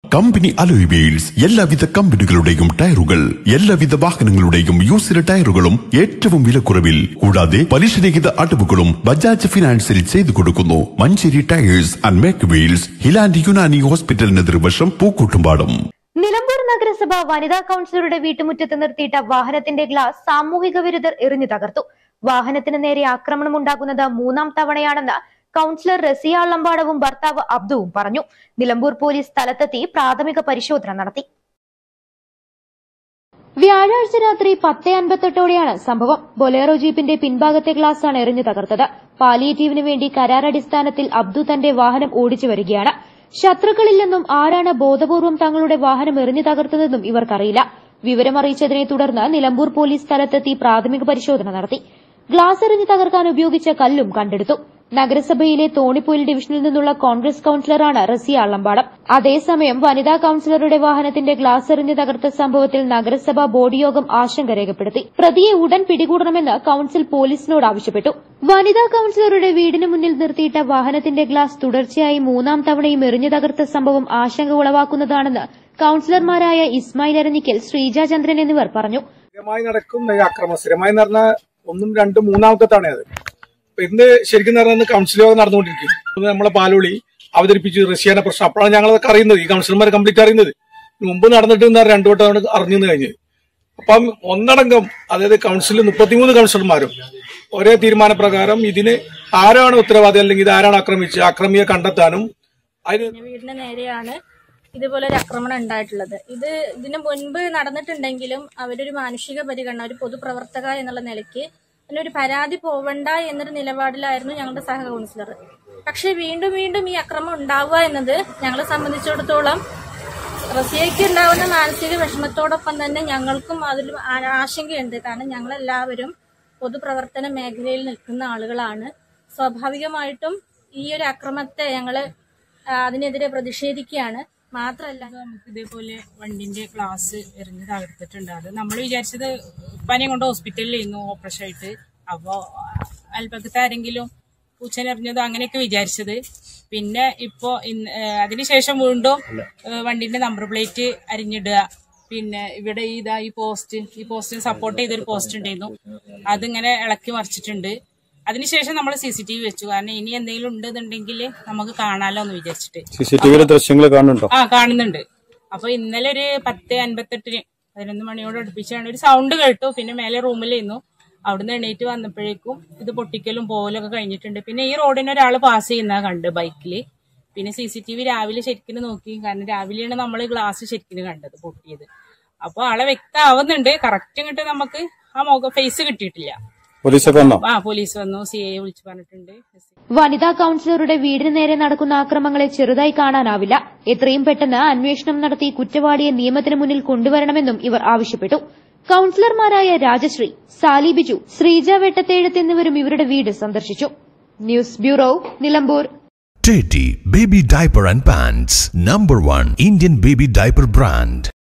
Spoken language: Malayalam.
കമ്പനി അലോയ് വീൽസ് എല്ലാവിധ കമ്പനികളുടെയും ടയറുകൾ എല്ലാവിധ വാഹനങ്ങളുടെയും യൂസിഡ് ടയറുകളും ഏറ്റവും വിലക്കുറവിൽ കൂടാതെ പലിശരഹിത അടവുകളും ബജാജ് ഫിനാൻസിൽ ചെയ്തു കൊടുക്കുന്നു Manjeri tyres and make wheels highland Unani ഹോസ്പിറ്റലിന് എതിർവശം പൂക്കൂട്ടുംപാടം നിലമ്പൂർ നഗരസഭ വനിതാ കൌൺസിലറുടെ വീട്ടുമുറ്റത്ത് നിർത്തിയിട്ട വാഹനത്തിന്റെ ഗ്ലാസ് സാമൂഹിക വിരുദ്ധർ എറിഞ്ഞു തകർത്തു വാഹനത്തിന് നേരെ ആക്രമണം ഉണ്ടാകുന്നത് മൂന്നാം തവണയാണെന്ന് കൌൺസിലർ റസിയ അള്ളമ്പാടവും ഭർത്താവ് അബ്ദുവും പറഞ്ഞു നിലമ്പൂർ പോലീസ് സ്ഥലത്തെത്തി പ്രാഥമിക പരിശോധന നടത്തി വ്യാഴാഴ്ച രാത്രി പത്ത് അൻപത്തെട്ടോടെയാണ് സംഭവം ബൊലേറോ ജീപ്പിന്റെ പിൻഭാഗത്തെ ഗ്ലാസാണ് എറിഞ്ഞു തകർത്തത് പാലിയേറ്റീവിന് വേണ്ടി കരാറടിസ്ഥാനത്തിൽ അബ്ദു തന്റെ വാഹനം ഓടിച്ചു വരികയാണ് ശത്രുക്കളില്ലെന്നും ആരാണ് ബോധപൂർവം തങ്ങളുടെ വാഹനം എറിഞ്ഞു തകർത്തതെന്നും ഇവർക്കറിയില്ല വിവരമറിയിച്ചതിനെ തുടർന്ന് നിലമ്പൂർ പോലീസ് സ്ഥലത്തെത്തി പ്രാഥമിക പരിശോധന നടത്തി ഗ്ലാസ് എറിഞ്ഞു തകർക്കാൻ ഉപയോഗിച്ച കല്ലും കണ്ടെടുത്തു നഗരസഭയിലെ തോണിപ്പൊയിൽ ഡിവിഷനിൽ നിന്നുള്ള കോൺഗ്രസ് കൌൺസിലറാണ് റസിയ അള്ളമ്പാടം അതേസമയം വനിതാ കൌൺസിലറുടെ വാഹനത്തിന്റെ ഗ്ലാസ് എറിഞ്ഞു തകർത്ത സംഭവത്തിൽ നഗരസഭാ ബോർഡ് യോഗം ആശങ്ക രേഖപ്പെടുത്തി പ്രതിയെ ഉടൻ പിടികൂടണമെന്ന് കൌൺസിൽ പോലീസിനോട് ആവശ്യപ്പെട്ടു വനിതാ കൌൺസിലറുടെ വീടിന് മുന്നിൽ നിർത്തിയിട്ട വാഹനത്തിന്റെ ഗ്ലാസ് തുടർച്ചയായി മൂന്നാം തവണയും എറിഞ്ഞു തകർത്ത സംഭവം ആശങ്ക ഉളവാക്കുന്നതാണെന്ന് കൌൺസിലർമാരായ ഇസ്മായിൽ അരഞ്ഞിക്കൽ ശ്രീജ ചന്ദ്രൻ എന്നിവർ പറഞ്ഞു സ്ഥിരമായി നടക്കുന്ന ഈ അക്രമം സ്ഥിരമായി നടന്ന ഒന്നും രണ്ടും മൂന്നാമത്തെ തവണയത് അപ്പൊ ഇന്ന് ശരിക്കും നടന്ന കൗൺസിൽ യോഗം നടന്നുകൊണ്ടിരിക്കും ഇന്ന് നമ്മളെ പാലോളി അവതരിപ്പിച്ചു റഷ്യാനെ പ്രശ്നം അപ്പോഴാണ് ഞങ്ങളതൊക്കെ അറിയുന്നത് ഈ കൗൺസിലർമാർ കംപ്ലീറ്റ് അറിയുന്നത് മുമ്പ് നടന്നിട്ട് ഇന്ന് രണ്ടു വട്ടമാണ് അറിഞ്ഞു കഴിഞ്ഞത് അപ്പം ഒന്നടങ്കം അതായത് കൗൺസിലിൽ മുപ്പത്തിമൂന്ന് കൗൺസിലർമാരും ഒരേ തീരുമാനപ്രകാരം ഇതിന് ആരാണ് ഉത്തരവാദി അല്ലെങ്കിൽ ഇത് ആരാണ് ആക്രമിച്ചത് ആക്രമിയെ കണ്ടെത്താനും അതിന് പിന്നെ വീടിന് നേരെയാണ് ഇതുപോലെ ഒരു ആക്രമണം ഉണ്ടായിട്ടുള്ളത് ഇത് ഇതിന് മുൻപ് നടന്നിട്ടുണ്ടെങ്കിലും അവരൊരു മാനുഷിക പരിഗണന ഒരു പൊതുപ്രവർത്തക എന്നുള്ള നിലയ്ക്ക് അതിനൊരു പരാതി പോവണ്ട എന്നൊരു നിലപാടിലായിരുന്നു ഞങ്ങളുടെ സഹ കൗൺസിലർ പക്ഷെ വീണ്ടും വീണ്ടും ഈ അക്രമം ഉണ്ടാവുക എന്നത് ഞങ്ങളെ സംബന്ധിച്ചിടത്തോളം റസിയയ്ക്ക് ഉണ്ടാവുന്ന മാനസിക വിഷമത്തോടൊപ്പം തന്നെ ഞങ്ങൾക്കും അതിൽ ആ- ആശങ്കയുണ്ട് കാരണം ഞങ്ങളെല്ലാവരും പൊതുപ്രവർത്തന മേഖലയിൽ നിൽക്കുന്ന ആളുകളാണ് സ്വാഭാവികമായിട്ടും ഈ ഒരു അക്രമത്തെ ഞങ്ങള് ആ, അതിനെതിരെ പ്രതിഷേധിക്കുകയാണ് മാത്രമല്ല നമുക്ക് ഇതേപോലെ വണ്ടിന്റെ ഗ്ലാസ് എറിഞ്ഞ് തകർത്തിട്ടുണ്ട് അത് നമ്മൾ വിചാരിച്ചത് പനിയെ കൊണ്ട് ഹോസ്പിറ്റലിൽ ഇരുന്നു ഓപ്പറേഷൻ ആയിട്ട് അപ്പോ അൽപ്പക്കത്തെ ആരെങ്കിലും പൂച്ചനെറിഞ്ഞതോ അങ്ങനെയൊക്കെ വിചാരിച്ചത് പിന്നെ ഇപ്പോ ഇന്ന് ഏഹ് അതിനുശേഷം വീണ്ടും ഏഹ് വണ്ടിന്റെ നമ്പർ പ്ലേറ്റ് അരിഞ്ഞിടുക പിന്നെ ഇവിടെ ഇതാ ഈ പോസ്റ്റ് ഈ പോസ്റ്റിന് സപ്പോർട്ട് ചെയ്തൊരു പോസ്റ്റ് ഉണ്ടായിരുന്നു അതിങ്ങനെ ഇളക്കി മറിച്ചിട്ടുണ്ട് അതിനുശേഷം നമ്മൾ സി സി ടി വി വെച്ചു കാരണം ഇനി എന്തെങ്കിലും ഉണ്ടെന്നുണ്ടെങ്കിൽ നമുക്ക് കാണാലോ എന്ന് വിചാരിച്ചിട്ട് സി സി ടി വിയിലെ ദൃശ്യങ്ങൾ കാണുന്നുണ്ടോ ആ കാണുന്നുണ്ട് അപ്പൊ ഇന്നലെ ഒരു പത്ത് അൻപത്തെട്ടിന് പതിനൊന്ന് മണിയോട് അടുപ്പിച്ചാണ് ഒരു സൗണ്ട് കേട്ടു പിന്നെ മേലെ റൂമിലിരുന്നു അവിടുന്ന് എണീറ്റ് വന്നപ്പോഴേക്കും ഇത് പൊട്ടിക്കലും പോലൊക്കെ കഴിഞ്ഞിട്ടുണ്ട് പിന്നെ ഈ റോഡിന് ഒരാൾ പാസ് ചെയ്യുന്ന കണ്ട് ബൈക്കില് പിന്നെ സി സി ടി വി രാവിലെ ശരിക്കും നോക്കി കാരണം രാവിലെയാണ് നമ്മൾ ഗ്ലാസ് ശരിക്കും കണ്ടത് പൊട്ടിയത് അപ്പൊ ആളെ വ്യക്തമാവുന്നുണ്ട് കറക്റ്റ് ഇങ്ങോട്ട് നമുക്ക് ആ മുഖ ഫേസ് കിട്ടിയിട്ടില്ല പോലീസൊക്കെ വന്നോ ആ പോലീസ് വന്നു സി ഐ വിളിച്ചു പറഞ്ഞിട്ടുണ്ട് വനിതാ കൌൺസിലറുടെ വീടിന് നേരെ നടക്കുന്ന ആക്രമങ്ങളെ ചെറുതായി കാണാനാവില്ല എത്രയും പെട്ടെന്ന് അന്വേഷണം നടത്തി കുറ്റവാളിയെ നിയമത്തിന് മുന്നിൽ കൊണ്ടുവരണമെന്നും ഇവർ ആവശ്യപ്പെട്ടു കൌൺസിലർമാരായ രാജശ്രീ സാലി ബിജു ശ്രീജ വെട്ടത്തേഴത്ത് എന്നിവരും ഇവരുടെ വീട് സന്ദർശിച്ചു news bureau Nilambur Teddy Baby Diaper and Pants, number one Indian baby diaper brand.